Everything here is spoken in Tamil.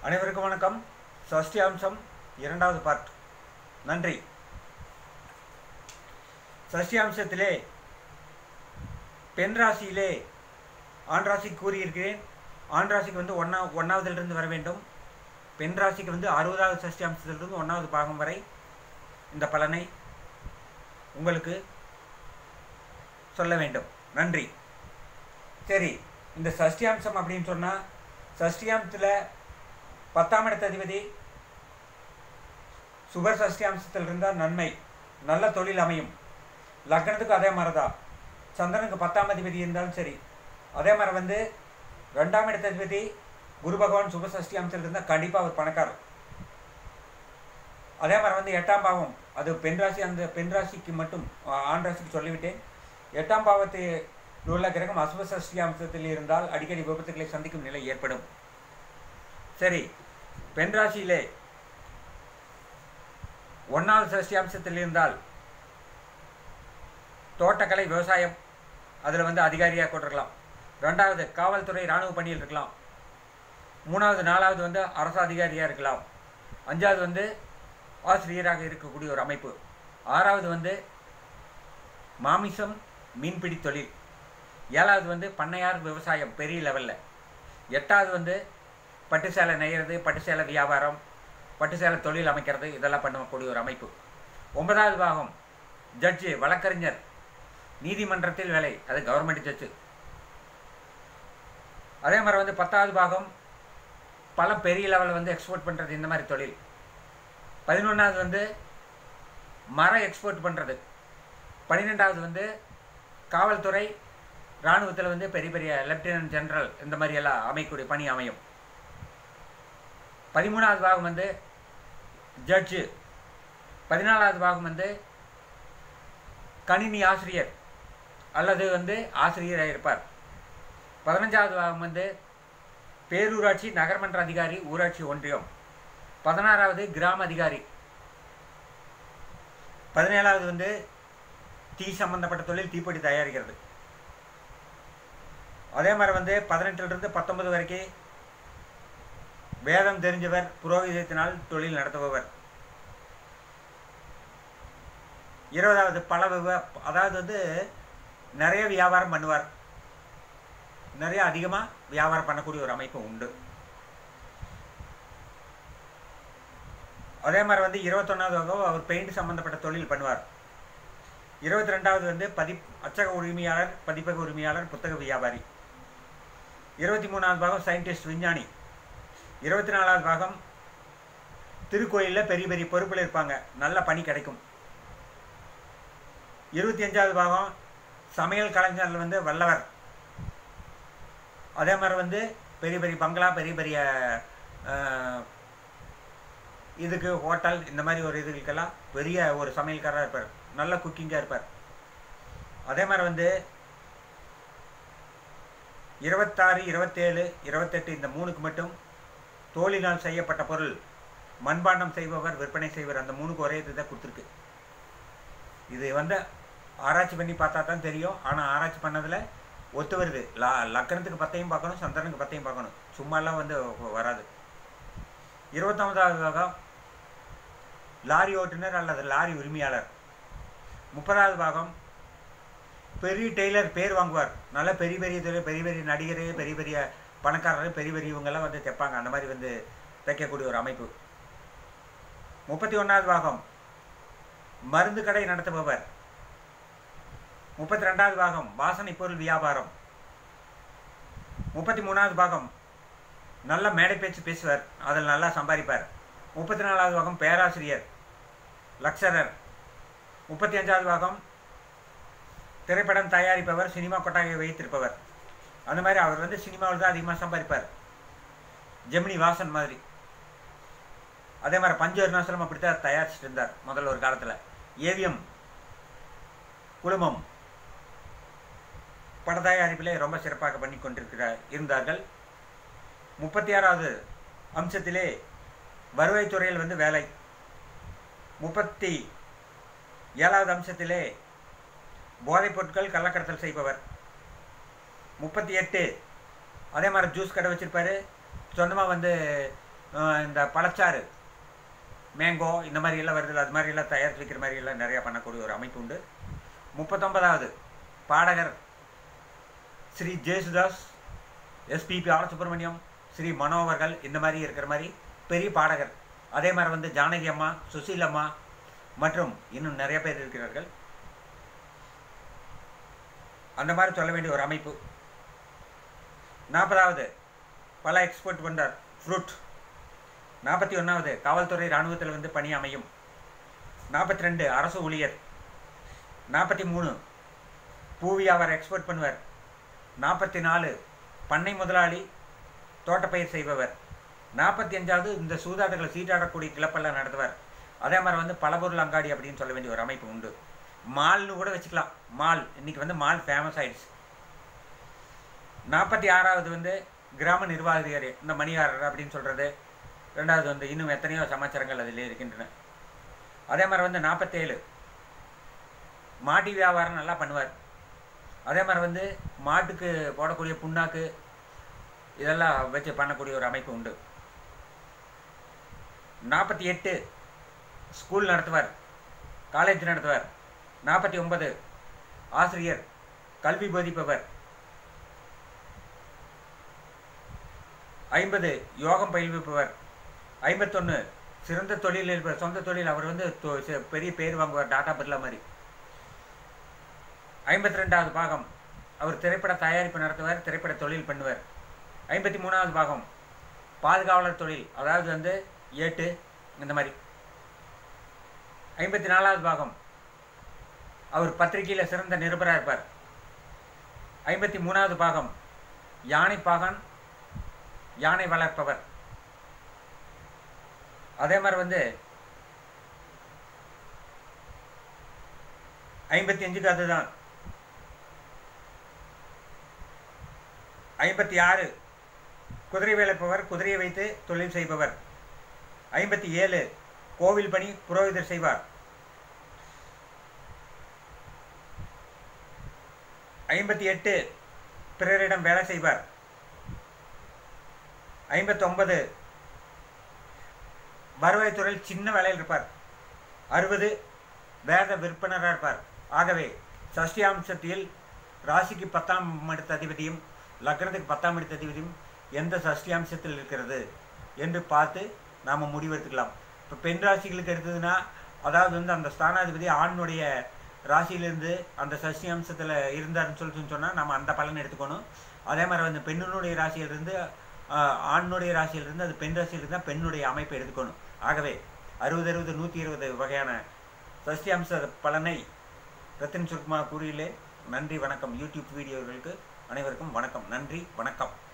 அனைவருக்கும் வணக்கம் சஷ்டி அம்சம் இரண்டாவது பார்ட் நன்றி சஷ்டி அம்சத்திலே பெண் ராசியிலே ஆண் ராசிக்கு கூறியிருக்கிறேன் ஆண் ராசிக்கு வந்து ஒன்றா ஒன்றாவதிலிருந்து வர வேண்டும் பெண் ராசிக்கு வந்து அறுபதாவது சஷ்டி அம்சத்திலிருந்து ஒன்றாவது பாகம் வரை இந்த பலனை உங்களுக்கு சொல்ல வேண்டும் நன்றி சரி இந்த சஷ்டியாம்சம் அப்படின்னு சொன்னால் சஷ்டியாம்சத்தில் பத்தாம் இடத்த அதிபதி சுபர் சஷ்டியாம்சத்தில் இருந்தால் நன்மை நல்ல தொழில் அமையும் லக்னத்துக்கு அதே மாதிரி தான் சந்திரனுக்கு பத்தாம் அதிபதி இருந்தாலும் சரி அதே மாதிரி வந்து ரெண்டாம் இடத்த அதிபதி குரு பகவான் சுப சஷ்டியாம்சத்தில் இருந்தால் கண்டிப்பாக அவர் பணக்காரர் அதே மாதிரி வந்து எட்டாம் பாவம் அது பெண் ராசி அந்த பெண் ராசிக்கு மட்டும் ஆ- ஆண் ராசிக்கு சொல்லிவிட்டேன் எட்டாம் பாவத்தை உள்ள கிரகம் அசுப சஷ்டி அம்சத்தில் இருந்தால் அடிக்கடி விபத்துக்களை சந்திக்கும் நிலை ஏற்படும் சரி பெண் ராசியிலே ஒன்றாவது சஷ்டி அம்சத்தில் இருந்தால் தோட்டக்கலை விவசாயம் அதில் வந்து அதிகாரியாக கொண்டிருக்கலாம் ரெண்டாவது காவல்துறை இராணுவ பணியில் இருக்கலாம் மூணாவது நாலாவது வந்து அரசு அதிகாரியாக இருக்கலாம் அஞ்சாவது வந்து ஆசிரியராக இருக்கக்கூடிய ஒரு அமைப்பு ஆறாவது வந்து மாமிசம் மீன்பிடி தொழில் ஏழாவது வந்து பண்ணையார் விவசாயம் பெரிய லெவலில் எட்டாவது வந்து பட்டு சேலை நெய்யறது பட்டு சேலை வியாபாரம் பட்டு சேலை தொழில் அமைக்கிறது இதெல்லாம் பண்ணக்கூடிய ஒரு அமைப்பு ஒன்பதாவது பாகம் ஜட்ஜு வழக்கறிஞர் நீதிமன்றத்தில் வேலை அது கவர்மெண்ட் ஜட்ஜு அதே மாதிரி வந்து பத்தாவது பாகம் பல பெரிய லெவலில் வந்து எக்ஸ்போர்ட் பண்ணுறது இந்த மாதிரி தொழில் பதினொன்றாவது வந்து மரம் எக்ஸ்போர்ட் பண்ணுறது பன்னிரெண்டாவது வந்து காவல்துறை இராணுவத்தில் வந்து பெரிய பெரிய லெப்டினன்ட் ஜெனரல் இந்த மாதிரி எல்லாம் அமைக்கக்கூடிய பணி அமையும் பதிமூணாவது பாகம் வந்து ஜட்ஜு பதினாலாவது பாகம் வந்து கணினி ஆசிரியர் அல்லது வந்து ஆசிரியராக இருப்பார் பதினஞ்சாவது பாகம் வந்து பேரூராட்சி நகர்மன்ற அதிகாரி ஊராட்சி ஒன்றியம் பதினாறாவது கிராம அதிகாரி பதினேழாவது வந்து தீ சம்பந்தப்பட்ட தொழில் தீப்பொடி தயாரிக்கிறது அதே மாதிரி வந்து பதினெட்டுலேருந்து பத்தொன்பது வரைக்கும் வேதம் தெரிஞ்சவர் புரோகிதத்தினால் தொழில் நடத்துபவர் இருபதாவது பல விவ- அதாவது வந்து நிறைய வியாபாரம் பண்ணுவார் நிறைய அதிகமாக வியாபாரம் பண்ணக்கூடிய ஒரு அமைப்பு உண்டு அதே மாதிரி வந்து இருபத்தொன்னாவது வகுப்பு அவர் பெயிண்ட் சம்மந்தப்பட்ட தொழில் பண்ணுவார் இருபத்தி ரெண்டாவது வந்து பதி அச்சக உரிமையாளர் பதிப்பக உரிமையாளர் புத்தக வியாபாரி இருபத்தி மூணாவது பாகம் சயின்டிஸ்ட் விஞ்ஞானி இருபத்தி நாலாவது பாகம் திருக்கோயிலில் பெரிய பெரிய பொறுப்பில் இருப்பாங்க நல்ல பணி கிடைக்கும் இருபத்தி அஞ்சாவது பாகம் சமையல் கலைஞர்கள் வந்து வல்லவர் அதே மாதிரி வந்து பெரிய பெரிய பங்களா பெரிய பெரிய அஹ், இதுக்கு ஹோட்டல் இந்த மாதிரி ஒரு இதுகளுக்கெல்லாம் பெரிய ஒரு சமையல்காரராக இருப்பார் நல்ல குக்கிங்காக இருப்பார் அதே மாதிரி வந்து இருபத்தாறு இருபத்தேழு இருபத்தெட்டு இந்த மூணுக்கு மட்டும் தோலினால் செய்யப்பட்ட பொருள் மண்பாண்டம் செய்பவர் விற்பனை செய்வர் அந்த மூணுக்கு ஒரே இது தான் கொடுத்துருக்கு இது வந்து ஆராய்ச்சி பண்ணி பார்த்தா தான் தெரியும் ஆனால் ஆராய்ச்சி பண்ணதில் ஒத்து வருது லா லக்கணத்துக்கு பத்தையும் பார்க்கணும் சந்திரனுக்கு பத்தையும் பார்க்கணும் சும்மாலாம் வந்து வராது இருபத்தொன்பதாவது பாகம் லாரி ஓட்டுநர் அல்லது லாரி உரிமையாளர் முப்பதாவது பாகம் பெரிய டெய்லர் பேர் வாங்குவார் நல்ல பெரிய பெரிய தொழில் பெரிய பெரிய நடிகர் பெரிய பெரிய பணக்காரர் பெரிய பெரிய இவங்கெல்லாம் வந்து தைப்பாங்க அந்த மாதிரி வந்து தைக்கக்கூடிய ஒரு அமைப்பு முப்பத்தி ஒன்றாவது பாகம் மருந்து கடை நடத்துபவர் முப்பத்தி ரெண்டாவது பாகம் வாசனை பொருள் வியாபாரம் முப்பத்தி மூணாவது பாகம் நல்ல மேடை பேச்சு பேசுவார் அதில் நல்லா சம்பாதிப்பார் முப்பத்தி நாலாவது பாகம் பேராசிரியர் லக்சரர் முப்பத்தி அஞ்சாவது பாகம் திரைப்படம் தயாரிப்பவர் சினிமா கொட்டாயை வைத்திருப்பவர் அந்த மாதிரி அவர் வந்து சினிமாவில் தான் அதிகமாக சம்பாதிப்பார் ஜெமினி வாசன் மாதிரி அதே மாதிரி பஞ்சு அருணாசலம் அப்படித்தான் தயாரிச்சுட்டு இருந்தார் முதல்ல ஒரு காலத்தில் ஏவிஎம் குழுமம் பட தயாரிப்பிலே ரொம்ப சிறப்பாக பண்ணி கொண்டிருக்கிறார் இருந்தார்கள் முப்பத்தி ஆறாவது அம்சத்திலே வருவாய்த்துறையில் வந்து வேலை முப்பத்தி ஏழாவது அம்சத்திலே போதைப் பொருட்கள் கள்ளக்கடத்தல் செய்பவர் முப்பத்தி எட்டு அதே மாதிரி ஜூஸ் கடை வச்சுருப்பாரு சொந்தமாக வந்து அஹ், இந்த பழச்சாறு மேங்கோ இந்த மாதிரி எல்லாம் வருது அது மாதிரி எல்லாம் தயாரித்து வைக்கிற மாதிரி எல்லாம் நிறையா பண்ணக்கூடிய ஒரு அமைப்பு உண்டு முப்பத்தொன்பதாவது பாடகர் ஸ்ரீ ஜேசுதாஸ் எஸ்பிபி பாலசுப்ரமணியம் ஸ்ரீ மனோ அவர்கள் இந்த மாதிரி இருக்கிற மாதிரி பெரிய பாடகர் அதே மாதிரி வந்து ஜானகி அம்மா சுசீல் அம்மா மற்றும் இன்னும் நிறைய பேர் இருக்கிறார்கள் அந்த மாதிரி சொல்ல வேண்டிய ஒரு அமைப்பு நாற்பதாவது பல எக்ஸ்போர்ட் பண்றார் ஃப்ரூட் நாற்பத்தி ஒன்றாவது காவல்துறை இராணுவத்தில் வந்து பணி அமையும் நாற்பத்தி ரெண்டு அரசு ஊழியர் நாற்பத்தி மூணு பூ வியாபாரம் எக்ஸ்போர்ட் பண்ணுவார் நாற்பத்தி நாலு பண்ணை முதலாளி தோட்டப்பயிர் செய்பவர் நாற்பத்தி அஞ்சாவது இந்த சூதாட்டங்களை சீட்டாடக்கூடிய கிளப்பெல்லாம் நடத்துவார் அதே மாதிரி வந்து பலபொருள் அங்காடி அப்படின்னு சொல்ல வேண்டிய ஒரு அமைப்பு உண்டு மால்னு கூட வச்சுக்கலாம் மால் இன்னைக்கு வந்து மால் ஃபேமஸ் ஆயிடுச்சு நாற்பத்தி ஆறாவது வந்து கிராம நிர்வாகியர் இந்த மணியாரர் அப்படின்னு சொல்கிறது ரெண்டாவது வந்து இன்னும் எத்தனையோ சமாச்சாரங்கள் அதில் இருக்கின்றன அதே மாதிரி வந்து நாற்பத்தேழு மாட்டி வியாபாரம் நல்லா பண்ணுவார் அதே மாதிரி வந்து மாட்டுக்கு போடக்கூடிய புண்ணாக்கு இதெல்லாம் வச்சு பண்ணக்கூடிய ஒரு அமைப்பு உண்டு நாற்பத்தி எட்டு ஸ்கூல் நடத்துவார் காலேஜ் நடத்துவார் நாற்பத்தி ஒன்பது ஆசிரியர் கல்வி போதிப்பவர் ஐம்பது யோகம் பயில்விப்பவர் ஐம்பத்தொன்று சிறந்த தொழில் இருப்பவர் சொந்த தொழில் அவர் வந்து தொ- சி- பெரிய பேர் வாங்குவார் டாடா பிர்லா மாதிரி ஐம்பத்தி ரெண்டாவது பாகம் அவர் திரைப்பட தயாரிப்பு நடத்துவார் திரைப்பட தொழில் பண்ணுவார் ஐம்பத்தி மூணாவது பாகம் பாதுகாவலர் தொழில் அதாவது வந்து ஏட்டு இந்த மாதிரி ஐம்பத்தி நாலாவது பாகம் அவர் பத்திரிகையில் சிறந்த நிருபராக இருப்பார் ஐம்பத்தி மூணாவது பாகம் யானை பாகன் யானை வளர்ப்பவர் அதே மாதிரி வந்து ஐம்பத்தி அஞ்சுக்கு அதுதான் ஐம்பத்தி ஆறு குதிரை வேலைப்பவர் குதிரையை வைத்து தொழில் செய்பவர் ஐம்பத்தி ஏழு கோவில் பணி புரோகிதர் செய்வார் ஐம்பத்தி எட்டு பிறரிடம் வேலை செய்வார் ஐம்பத்தொன்பது வருவாய்த்துறையில் சின்ன வேலையில் இருப்பார் அறுபது வேத விற்பனராக இருப்பார் ஆகவே சஷ்டியாம்சத்தில் ராசிக்கு பத்தாம் இடத்து அதிபதியும் லக்னத்துக்கு பத்தாம் இடத்து அதிபதியும் எந்த சஷ்டியாம்சத்தில் இருக்கிறது என்று பார்த்து நாம் முடிவெடுத்துக்கலாம் இப்போ பெண் ராசிகளுக்கு எடுத்ததுன்னா அதாவது வந்து அந்த ஸ்தானாதிபதி ஆணுடைய ராசியிலிருந்து அந்த சஷ்டி அம்சத்தில் இருந்தாருன்னு சொல்லிட்டு சொன்னால் நம்ம அந்த பலன் எடுத்துக்கணும் அதே மாதிரி வந்து பெண்ணினுடைய ராசியிலிருந்து ஆஹ், ஆணுடைய ராசியிலிருந்து அது பெண் ராசியில் இருந்தால் பெண்ணுடைய அமைப்பை எடுத்துக்கணும் ஆகவே அறுபது அறுபது நூற்றி இருபது வகையான சஷ்டி அம்ச பலனை ரத்தின் சுருக்கமாக கூறியிலே நன்றி வணக்கம் யூடியூப் வீடியோர்களுக்கு அனைவருக்கும் வணக்கம் நன்றி வணக்கம்